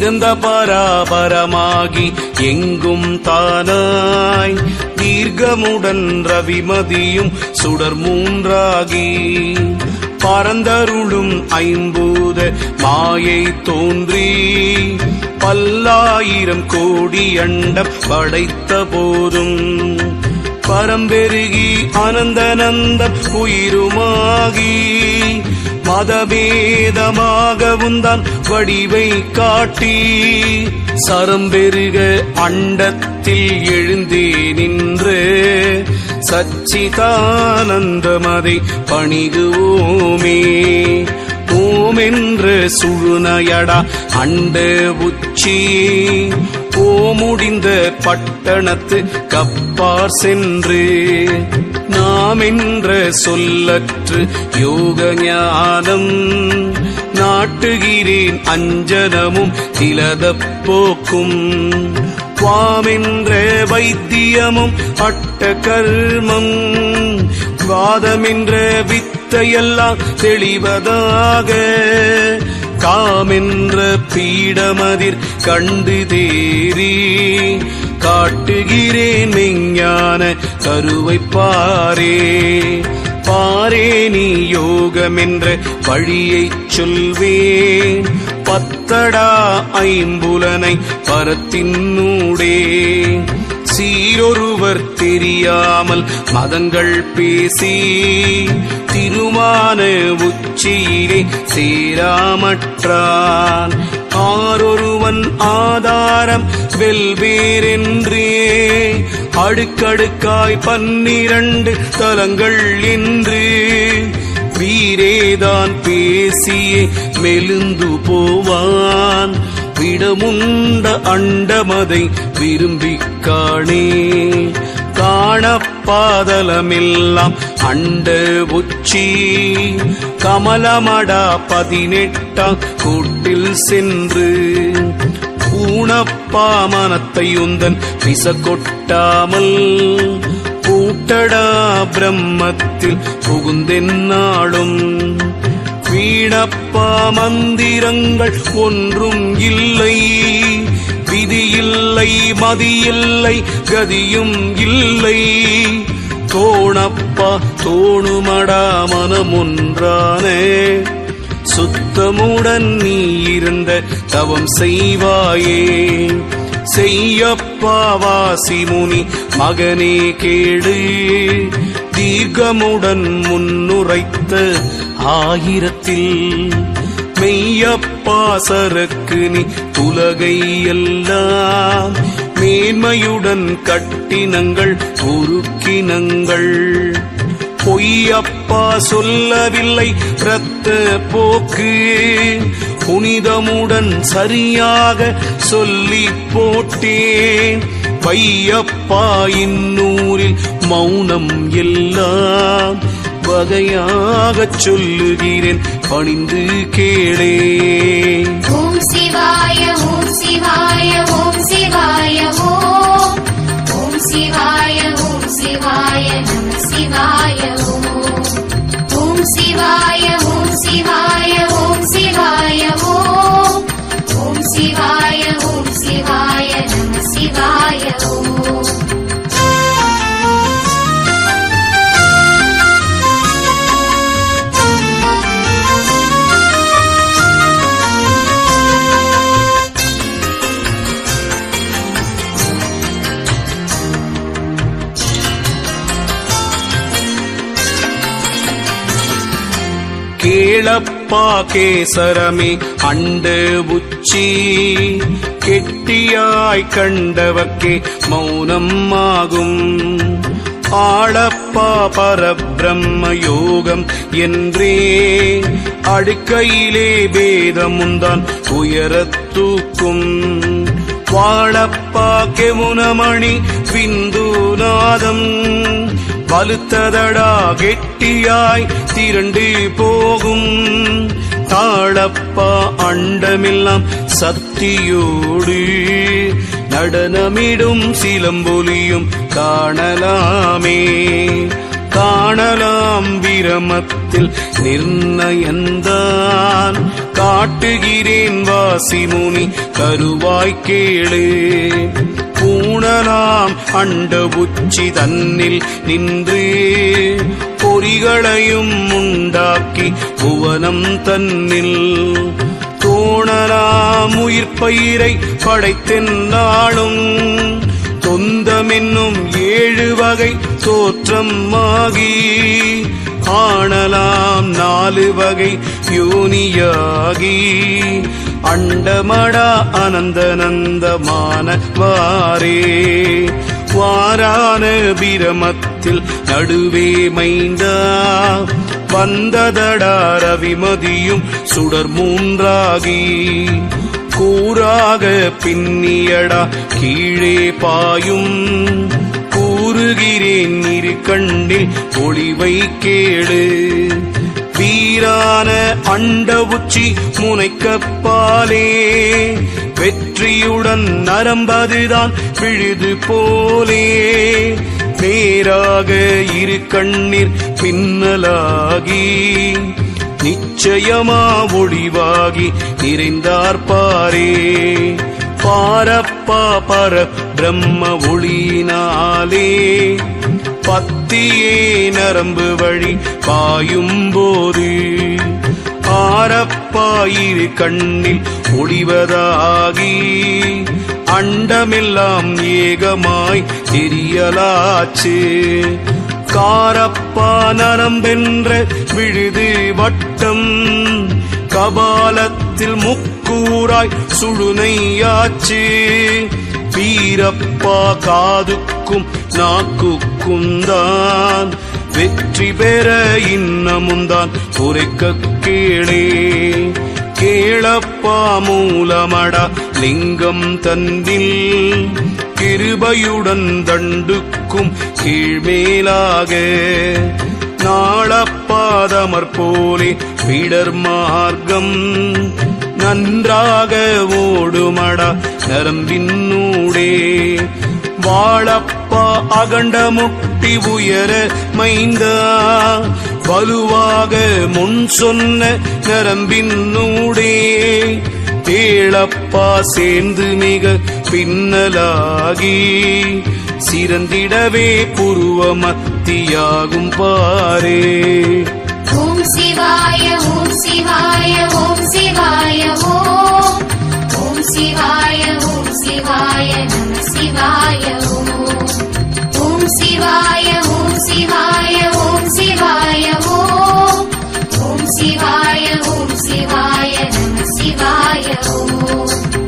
சிறந்த பராபரமாகி எங்கும் தானாய் தீர்க்கமுடன் ரவிமதியும் சுடர் மூன்றாகி பரந்தருளும் ஐம்பூத மாயை தோன்றி பல்லாயிரம் கோடி அண்டம் படைத்த போதும் பரம்பெருகி அனந்தனந்தம் உயிருமாகி மதபேதமாகவும் தான் வடிவை காட்டி சரம்பெருக அண்டத்தில் எழுந்தே நின்று சச்சிதானந்தமதை பணிகுவோமே ஓமென்ற சுழுனையடா அண்ட உச்சி ஓமுடிந்த பட்டணத்து கப்பார் சென்று நாம் என்ற சொல்லற்று யோக ஞானம் நாட்டுகிறேன் அஞ்சனமும் திலதப் போக்கும் வாமென்ற வைத்தியமும் அட்ட கர்மம் வாதமென்ற வித்தையெல்லாம் தெளிவதாக காமென்ற பீடமதிர் கண்டு தேறி காட்டுகிறேன் மெஞ்ஞான கருவை பாரே பாரே நீ யோகமென்ற வழியைச் சொல்வேன் பத்தடா ஐம்புலனை பரத்தினூடே சீரொருவர் தெரியாமல் மதங்கள் பேசி திருமான உச்சியிலே சேராமற்றான் ஆரொருவன் ஆதாரம் வெல்வேரென்றே அடுக்கடுக்காய் பன்னிரண்டு தலங்கள் என்று வீரேதான் பேசியே மெலிந்து போவான் விடமுண்ட அண்டமதை விரும்பிக் காணே காணப்பாதலமெல்லாம் அண்ட உச்சி கமலமடா பதினெட்டாம் கூட்டில் சென்று ஊனப்பா மனத்தை உந்தன் பிச கொட்டாமல் கூட்டடா பிரம்மத்தில் புகுந்தென்னாளும் வீணப்பா மந்திரங்கள் ஒன்றும் இல்லை விதியில்லை மதியில்லை கதியும் இல்லை தோணப்பா தோணுமடா மனமொன்றானே சுத்தமுடன் நீ இருந்த தவம் செய்வாயே செய்யப்பா வாசி முனி மகனே கேடு தீர்க்கமுடன் முன்னுரைத்த ஆயிரத்தில் மெய்யப்பா சரக்கு நீ உலகை எல்லாம் மேன்மையுடன் கட்டினங்கள் உருக்கினங்கள் பொய்யப்பா சொல்லவில்லை இரத்த போக்கு புனிதமுடன் சரியாக சொல்லி போட்டேன் பையப்பா இந்நூரில் மௌனம் எல்லாம் வகையாகச் சொல்லுகிறேன் பணிந்து கேளே ஓம் சிவாய ஓம் சிவாய ஓம் சிவாய ஓம் ஓம் சிவாய ஓம் சிவாய நம சிவாய ஓம் ஓம் சிவாய ஓம் சிவாய ஓம் சிவாய ஓம் ஓம் சிவாய ஓம் சிவாய நம சிவாய ஓம் கேளப்பா கேசரமே அண்ட உச்சி கெட்டியாய் கண்டவர்க்கே மௌனம் ஆகும் ஆளப்பா பரபிரம்ம யோகம் என்றே அடுக்கையிலே பேதமுந்தான் உயரத் தூக்கும் வாழப்பா கெமுனமணி விந்துநாதம் வலுத்ததடா கெட்டியாய் திரண்டு போகும் தாழப்பா அண்டமெல்லாம் சக்தியோடு நடனமிடும் சிலம்பொலியும் காணலாமே காணலாம் பிரமத்தில் நிர்ணயந்தான் காட்டுகிறேன் வாசி முனி கருவாய் கேளு பூணலாம் அண்ட உச்சி தன்னில் நின்று பொறிகளையும் உண்டாக்கி புவனம் தன்னில் தோணலாம் உயிர் பயிரை படைத்தென்னாளும் தொந்தமென்னும் ஏழு வகை தோற்றமாகி ஆணலாம் நாலு வகை யோனியாகி அண்டமடா அனந்தனந்தமான வாரே வாரான பிரமத்தில் நடுவே மைந்தா வந்ததடா ரவிமதியும் சுடர் மூன்றாகி கூறாக பின்னியடா கீழே பாயும் கூறுகிறேன் இரு கண்ணில் ஒளிவை கேளு வீரான அண்ட உச்சி முனைக்கப்பாலே வெற்றியுடன் நரம்பதுதான் விழுது போலே நேராக இரு கண்ணீர் பின்னலாகி நிச்சயமா ஒளிவாகி நிறைந்தார் பாரே பாரப்பா பர பிரம்ம ஒளியினாலே பத்தியே நரம்பு வழி பாயும் போது ஆரப்பாயிரு கண்ணில் ஒளிவதாகி அண்டமெல்லாம் ஏகமாய் தெரியலாச்சு காரப்பா நரம்பென்ற விழுது வட்டம் கபாலத்தில் முக்கூராய் சுழுனையாச்சு வீரப்பா காதுக்கும் நாக்குக்கும் தான் வெற்றி பெற இன்னமுந்தான் குறைக்க கீழே கேளப்பா மூலமடா லிங்கம் தந்தில் கிருபையுடன் தண்டுக்கும் கீழ்மேலாக நாளப்பாதமர் போலே பிடர் மார்க்கம் நன்றாக ஓடுமடா நரம்பின்னூடே வாழப்பா அகண்ட முட்டி உயர மைந்தா வலுவாக முன் சொன்ன நரம்பின்னூடே ஏழப்பா சேர்ந்து மிக பின்னலாகி சிறந்திடவே புருவ மத்தியாகும் பாரே ஓம் சிவாய ஓம் சிவாய ஓம் சிவாய ஓம் ஓம் சிவாய ஓம் சிவாய நம சிவாய ஓம் ஓம் சிவாய ஓம் சிவாய ஓம் சிவாய ஓம் ஓம் சிவாய ஓம் சிவாய நம சிவாய ஓம்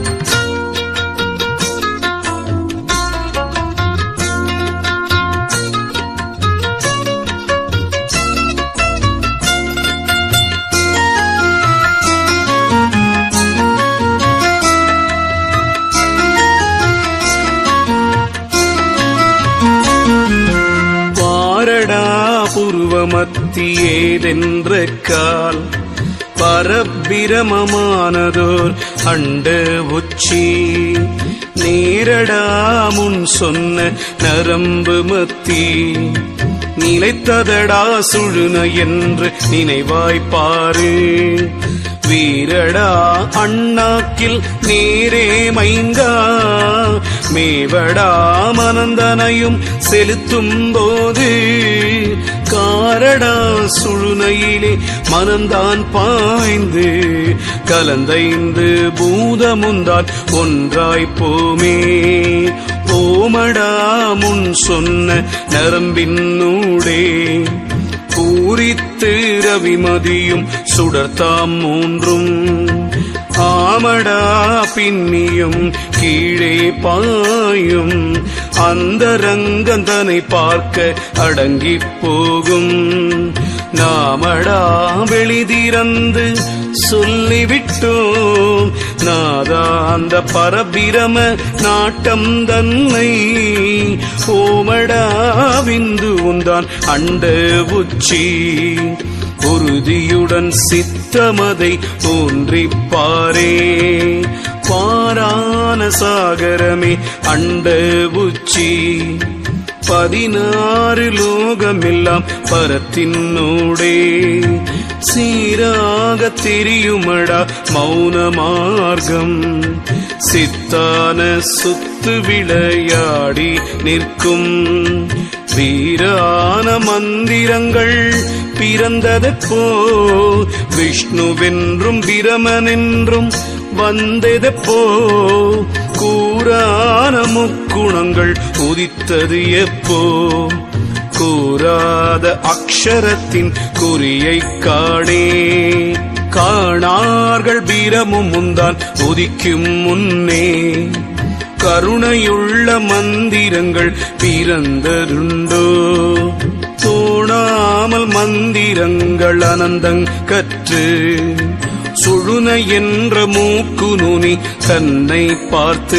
பாரடா புருவ மத்தியேதென்ற கால் பரபிரமமானதோர் அண்ட உச்சி நேரடா முன் சொன்ன நரம்பு மத்தி நிலைத்ததடா சுழுன என்று நினைவாய்ப்பாரு வீரடா அண்ணாக்கில் நேரே மைந்தா மேவடா மனந்தனையும் செலுத்தும் போது காரடா சுழுனையிலே மனந்தான் பாய்ந்து கலந்தைந்து பூதமுந்தால் ஒன்றாய் போமே ஓமடா முன் சொன்ன நரம்பின்னூடே பூரித்து ரவிமதியும் சுடர்த்தாம் மூன்றும் ஆமடா பின்னியும் கீழே பாயும் அந்த ரங்கந்தனை பார்க்க அடங்கிப் போகும் நாமடா வெளிதிறந்து சொல்லிவிட்டோம் நாதா அந்த பரபிரம நாட்டம் தன்னை ஓமடா விந்து உந்தான் அண்ட உச்சி உறுதியுடன் சித்தமதை தோன்றிப்பாரே பாரான சாகரமே அண்ட உச்சி பதினாறு லோகமெல்லாம் பரத்தினோடே சீராக தெரியுமடா மௌன மார்க்கம் சித்தான சுத்து விளையாடி நிற்கும் வீரான மந்திரங்கள் பிறந்ததெப்போ விஷ்ணுவென்றும் பிரமனென்றும் வந்ததெப்போ கூறான முக்குணங்கள் உதித்தது எப்போ கூறாத அக்ஷரத்தின் குறியை காணே காணார்கள் பிரமும் முந்தான் உதிக்கும் முன்னே கருணையுள்ள மந்திரங்கள் பிறந்ததுண்டோ தோணாமல் மந்திரங்கள் அனந்தங் கற்று சுழுன என்ற மூக்கு நுனி தன்னை பார்த்து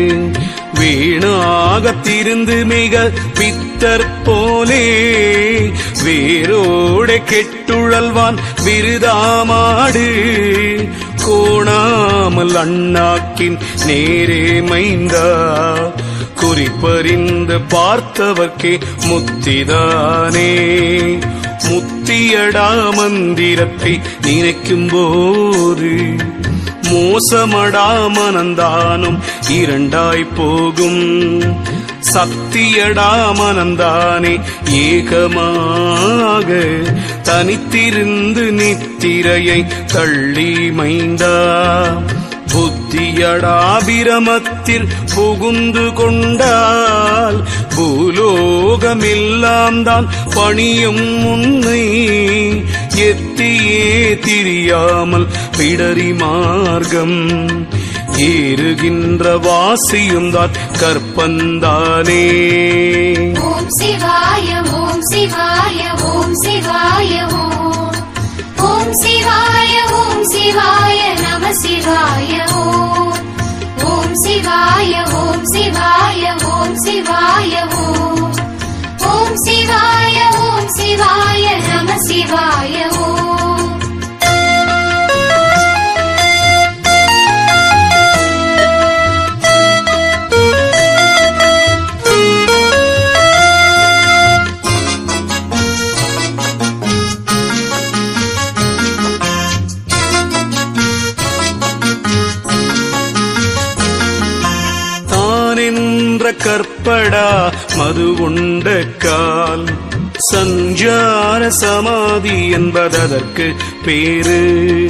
வீணாக திருந்து மிக பித்தர் போலே வேரோட கெட்டுழல்வான் விருதாமாடு கோணாமல் அண்ணாக்கின் நேரே மைந்தா குறிப்பறிந்து பார்த்தவர்க்கே முத்திதானே முத்தியடா மந்திரத்தை நினைக்கும் போது மோசமடா மனந்தானும் இரண்டாய் போகும் சக்தியடா மனந்தானே ஏகமாக தனித்திருந்து நித்திரையை தள்ளி மைந்தா புத்தியடாபிரமத்தில் புகுந்து கொண்டால் பூலோகமெல்லாம் தான் பணியும் உன்னை எத்தியே திரியாமல் பிடரி மார்க்கம் ஏறுகின்ற வாசியும் தான் கற்பந்தானே ஓம் சிவாய ஓம் சிவாய ஓம் சிவாய ஓம் ஓம் சிவாய ஓம் சிவாய நம சிவாய ஓம் ஓம் சிவாய ஓம் சிவாய ஓம் சிவாய ஓம் ஓம் சிவாய ஓம் சிவாய நம சிவாய ஓம் தானென்ற கற்படா மது உண்ட கால் சஞ்சார சமாதி என்பதற்கு பேரு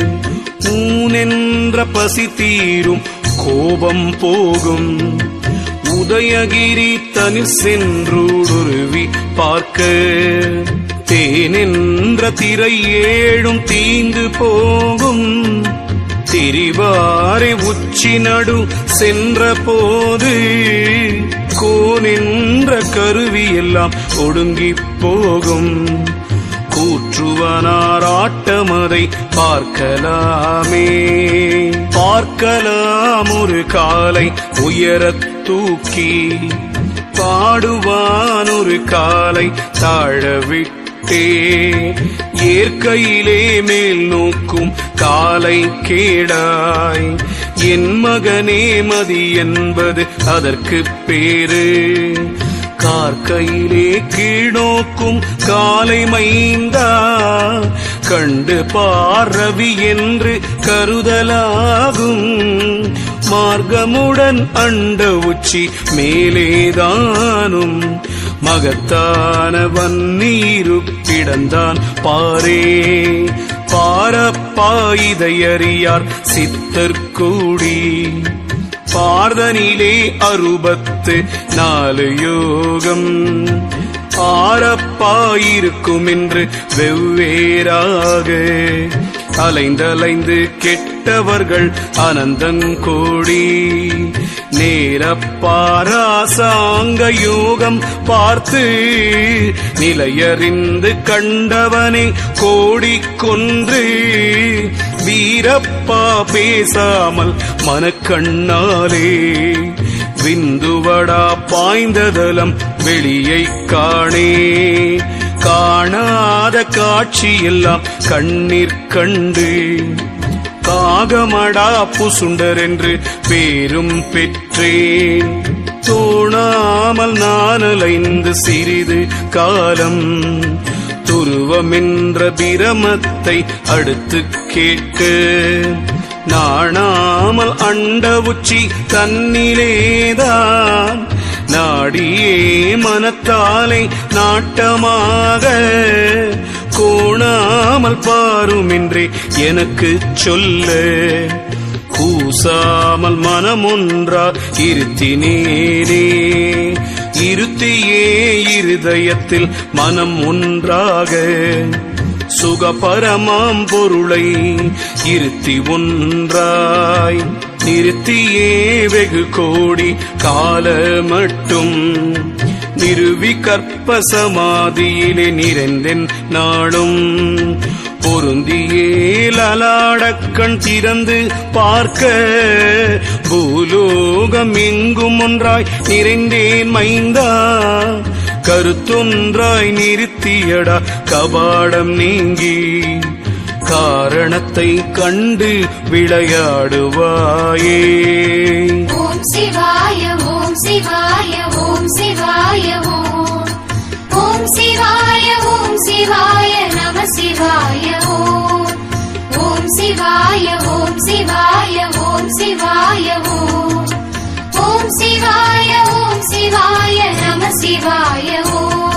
ஊனென்ற பசி தீரும் கோபம் போகும் உதயகிரி தனி சென்றுருவி பார்க்க தேனென்ற திரை ஏழும் தீந்து போகும் திரிவாரை உச்சி நடு சென்ற போது கோனென்ற கருவி எல்லாம் ஒடுங்கி போகும் கூற்றுவனார் ஆட்டமதை பார்க்கலாமே பார்க்கலாம் ஒரு காலை உயரத் தூக்கி பாடுவான் ஒரு காலை தாழ விட்டே ஏற்கையிலே மேல் நோக்கும் காலை கேடாய் என் மகனே மதி என்பது அதற்கு பேரு கார்கையிலே கீழ்நோக்கும் காலை மைந்தா கண்டு பார்ரவி என்று கருதலாகும் மார்க்கமுடன் அண்ட உச்சி மேலேதானும் மகத்தான வன்னீரு கிடந்தான் பாரே பாரப்பா இதையறியார் சித்தர் கூடி பார்தனிலே அறுபத்து நாலு யோகம் ஆரப்பாயிருக்கும் என்று வெவ்வேறாக அலைந்தலைந்து கெட்டவர்கள் அனந்தங்கோடி நேரப்பாராசாங்க யோகம் பார்த்து நிலையறிந்து கண்டவனை கோடி கொன்று வீரப்பா பேசாமல் மனக்கண்ணாலே விந்துவடா பாய்ந்ததலம் வெளியை காணே காணாத காட்சியெல்லாம் கண்ணீர் கண்டு காகமடா புசுண்டர் என்று பேரும் பெற்றேன் தோணாமல் நான் அலைந்து சிறிது காலம் துருவமென்ற பிரமத்தை அடுத்து கேட்க நாணாமல் அண்ட உச்சி தன்னிலேதான் நாடியே மனத்தாலை நாட்டமாக கோணாமல் பாருமின்றே எனக்கு சொல்ல கூசாமல் மனமொன்றா இருத்தினேனே இருத்தியே இருதயத்தில் மனம் ஒன்றாக சுகபரமாம் பொருளை இருத்தி ஒன்றாய் நிறுத்தியே வெகு கோடி கால மட்டும் நிறுவி கற்ப சமாதியிலே நிறைந்தென் நாளும் பொருந்தியே லலாடக்கண் திறந்து பார்க்க பூலோகம் எங்கும் ஒன்றாய் நிறைந்தேன் மைந்தா கருத்தொன்றாய் நிறுத்தியடா கபாடம் நீங்கி காரணத்தை கண்டு விளையாடுவாயே ஓம் சிவாய ஓம் சிவாய ஓம் சிவாய ஓம் ஓம் சிவாய ஓம் சிவாய நம சிவாய ஓம் ஓம் சிவாய ஓம் சிவாய ஓம் சிவாய ஓம் ஓம் சிவாய ஓம் சிவாய நம சிவாய ஓம்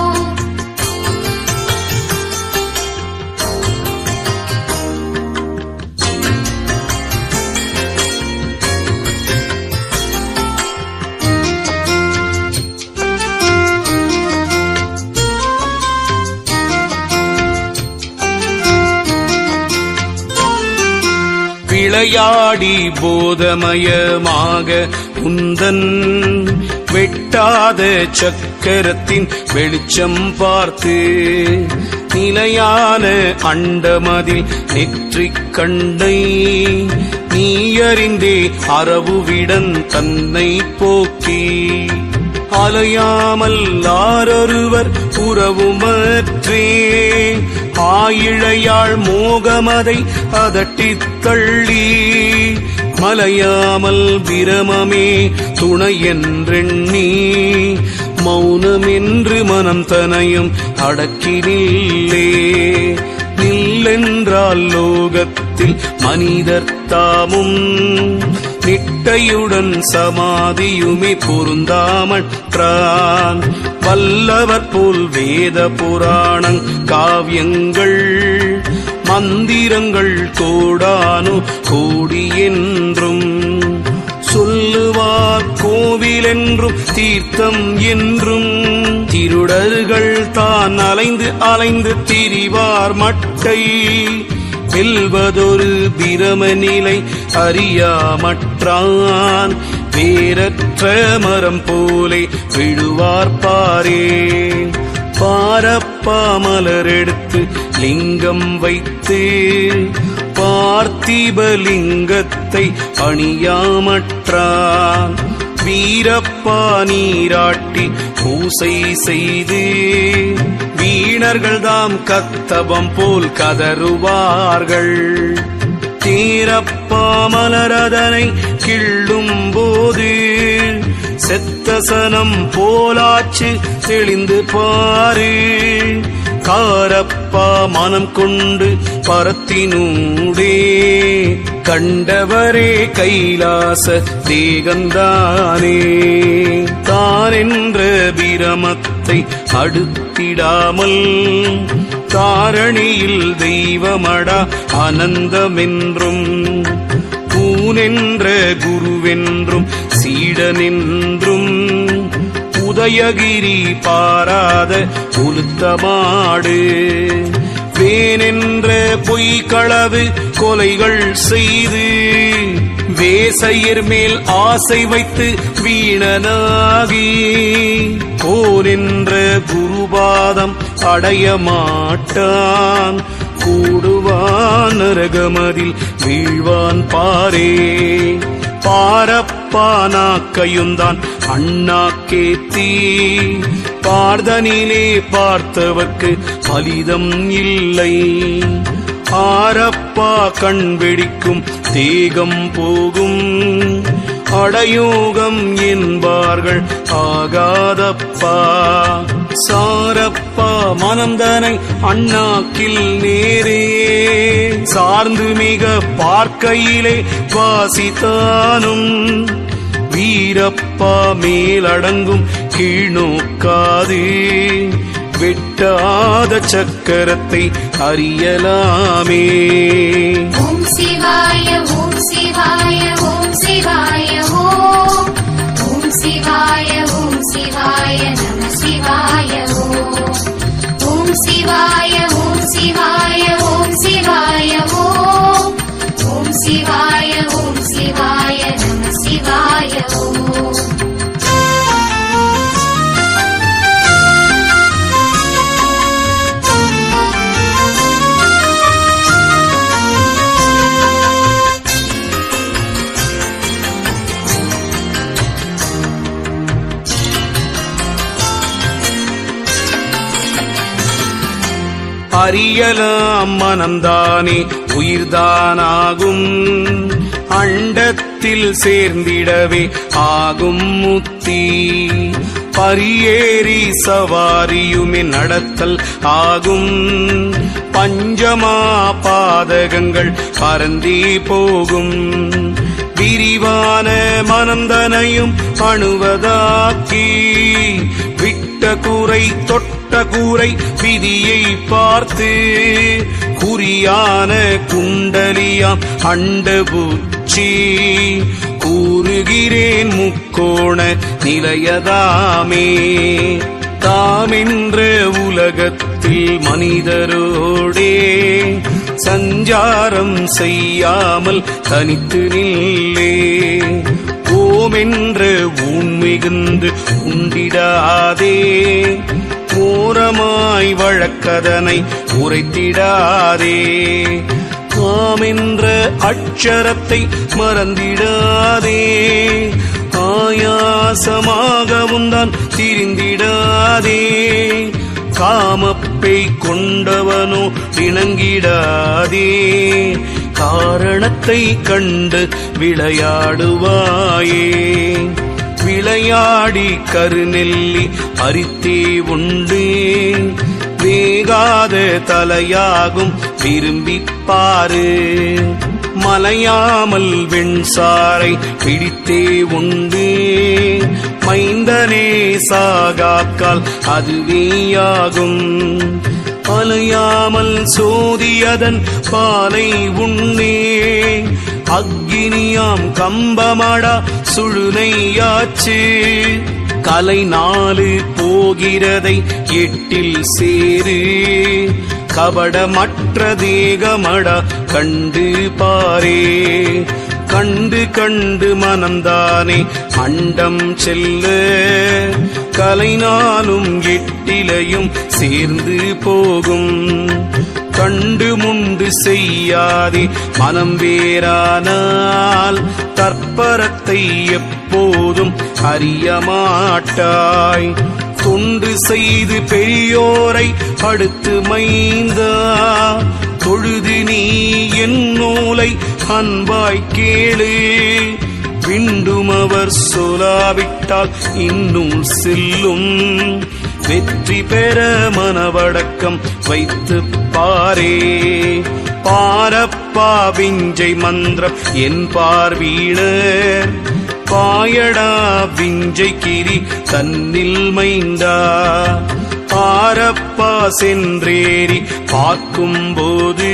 விளையாடி போதமயமாக உந்தன் வெட்டாத சக்கரத்தின் வெளிச்சம் பார்த்து நிலையான அண்டமதில் நெற்றிக் கண்டை நீ அறிந்தே அரவுவிடன் தன்னை போக்கி அலையாமல் ஆரொருவர் உறவுமற்றே ஆயிழையாள் மோகமதை அதட்டித் தள்ளி மலையாமல் பிரமமே துணை என்றெண்ணி மௌனமென்று மனம் தனையும் அடக்கி நில்லே நில்லென்றால் லோகத்தில் மனிதர் தாமும் நிட்டையுடன் சமாதியுமே பொருந்தாமற்றான் வல்லவர் போல் வேத புராணங் காவியங்கள் மந்திரங்கள் கோடானு கோடி என்றும் சொல்லுவார் கோவில் என்றும் தீர்த்தம் என்றும் திருடர்கள் தான் அலைந்து அலைந்து திரிவார் மட்டை வெல்வதொரு பிரம நிலை அறியாமற்றான் வேரற்ற மரம் போலே விழுவார் பாரே பாரப்பா மலர் எடுத்து லிங்கம் வைத்து பார்த்திபலிங்கத்தை அணியாமற்றான் வீரப்பா நீராட்டி பூசை செய்து வீணர்கள் தாம் கத்தபம் போல் கதறுவார்கள் தீரப்பா மலரதனை கிள்ளும் போது செத்தசனம் போலாச்சு தெளிந்து பாரு காரப்பா மனம் கொண்டு பரத்தினூடே கண்டவரே கைலாச தேகந்தானே தானென்ற பிரமத்தை அடுத்திடாமல் தாரணியில் தெய்வமடா ஆனந்தமென்றும் பூனென்ற குருவென்றும் சீடனென்றும் உதயகிரி பாராத உளுத்தமாடு வேனென்ற பொய்களவு கொலைகள் செய்து வேசையர் மேல் ஆசை வைத்து வீணனாகி போரென்ற குருபாதம் அடைய மாட்டான் கூடுவான் நரகமதில் வீழ்வான் பாரே பாரப்பானாக்கையுந்தான் அண்ணா கேத்தி பார்தனிலே பார்த்தவர்க்கு பலிதம் இல்லை ஆரப்பா கண் வெடிக்கும் தேகம் போகும் அடயோகம் என்பார்கள் ஆகாதப்பா சாரப்பா மனந்தனை அண்ணாக்கில் நேரே சார்ந்து மிக பார்க்கையிலே வாசித்தானும் வீரப்பா மேலடங்கும் கீழ்நோக்காது வெட்டாத சக்கரத்தை அறியலாமே ஓம் சிவாய ஓம் சிவாய ஓம் சிவாய ஓம் ஓம் சிவாய ஓம் சிவாய நம சிவாய ஓம் ஓம் சிவாய ஓம் சிவாய ஓம் சிவாய ஓம் ஓம் சிவாய ஓம் சிவாய நம சிவாய ஓம் அறியலாம் மனம்தானே உயிர்தானாகும் அண்டத்தில் சேர்ந்திடவே ஆகும் முத்தி பரியேறி சவாரியுமே நடத்தல் ஆகும் பஞ்சமா பாதகங்கள் பரந்தே போகும் விரிவான மனந்தனையும் அணுவதாக்கி விட்ட கூரை தொட்ட கூரை விதியை பார்த்து குறியான குண்டலியாம் அண்டபூச்சி கூறுகிறேன் முக்கோண நிலையதாமே தாமென்ற உலகத்தில் மனிதரோடே சஞ்சாரம் செய்யாமல் தனித்து நில்லே ஓமென்ற ஊன் மிகுந்து உண்டிடாதே ஓரமாய் வழக்கதனை உரைத்திடாதே காமென்ற அட்சரத்தை மறந்திடாதே ஆயாசமாகவும் தான் திரிந்திடாதே காமப்பை கொண்டவனோ இணங்கிடாதே காரணத்தை கண்டு விளையாடுவாயே விளையாடி கருநெல்லி அரித்தே உண்டு வேகாத தலையாகும் விரும்பிப் பாரு மலையாமல் வெண்சாரை பிடித்தே உண்டு மைந்தனே சாகாக்கால் அதுவேயாகும் அலையாமல் சோதியதன் பாலை உண்ணே அக்கினியாம் கம்பமடா சுழுனையாச்சு கலை நாலு போகிறதை எட்டில் சேரு கபடமற்ற தேகமடா கண்டு பாரே கண்டு கண்டு மனம்தானே அண்டம் செல்ல கலை நாளும் எட்டிலையும் சேர்ந்து போகும் கண்டு முண்டு செய்யாதே மனம் வேறானால் தற்பரத்தை எப்போதும் அறிய மாட்டாய் தொண்டு செய்து பெரியோரை அடுத்து மைந்தா தொழுது நீ என் நூலை அன்பாய் கேளு விண்டும் அவர் சொலாவிட்டால் இன்னும் செல்லும் வெற்றி பெற மனவடக்கம் வைத்து பாரே பாரப்பா விஞ்சை மந்திரம் என் பார்வீணர் பாயடா விஞ்சை கிரி தன்னில் மைந்தா பாரப்பா சென்றேறி பார்க்கும்போது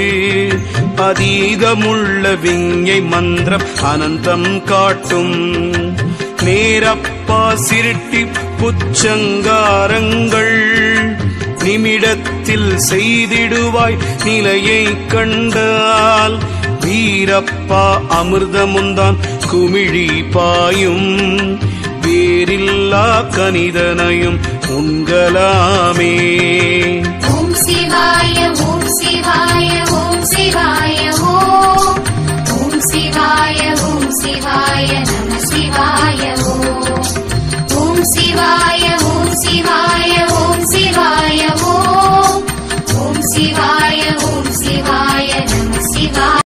அதீதமுள்ள விஞ்ஞை மந்திரம் அனந்தம் காட்டும் நேரப்பா சிருட்டி புச்சங்காரங்கள் நிமிடத்தில் செய்திடுவாய் நிலையை கண்டால் வீரப்பா அமிர்தமுந்தான் குமிழி பாயும் வேறில்லா கனிதனையும் உண்கலாமே ஓம் சிவாய ஓம் சிவாய ஓம் சிவாய ஓம் ஓம் சிவாய ஓம் சிவாய நம சிவாய ஓம் ஓம் சிவாய ஓம் சிவாய ஓம் சிவாய ஓம் ஓம் சிவாய